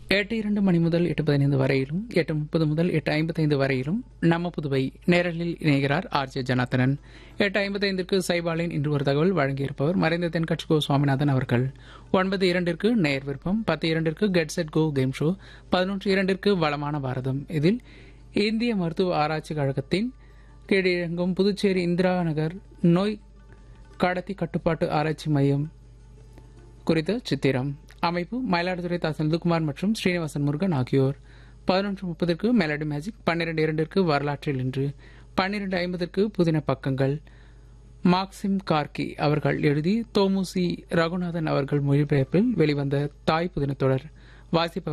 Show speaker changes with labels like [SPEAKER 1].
[SPEAKER 1] எட்டு இரண்டு மணி முதல் எட்டு பதினைந்து வரையிலும் எட்டு முப்பது முதல் எட்டு ஐம்பத்தைந்து வரையிலும் நம்ம புதுவை நேரலில் இணைகிறார் ஆர் ஜே ஜனார்த்தனன் எட்டு ஐம்பத்தைந்திற்கு சைபாலின் இன்று ஒரு தகவல் வழங்கியிருப்பவர் மறைந்த தென்கட்சி கோ சுவாமிநாதன் அவர்கள் ஒன்பது இரண்டிற்கு நேர் விருப்பம் பத்து இரண்டிற்கு get set go game show பதினொன்று இரண்டிற்கு வளமான பாரதம் இதில் இந்திய மருத்துவ ஆராய்ச்சி கழகத்தின் கீழிறங்கும் புதுச்சேரி இந்திரா நகர் நோய் கடத்தி கட்டுப்பாட்டு ஆராய்ச்சி மையம் குறித்த சித்திரம் அமைப்பு மயிலாடுதுறை தா செந்தில்குமார் மற்றும் ஸ்ரீனிவாசன் முருகன் ஆகியோர் பதினொன்று முப்பதற்கு மெலடி மேஜிக் பன்னிரண்டு இரண்டிற்கு வரலாற்றில் இன்று பன்னிரண்டு ஐம்பதற்கு புதின பக்கங்கள் மார்க்சிம் கார்கி அவர்கள் எழுதி தோமுசி ரகுநாதன் அவர்கள் மொழிபெயர்ப்பில் வெளிவந்த தாய் புதின தொடர் வாசிப்பவர்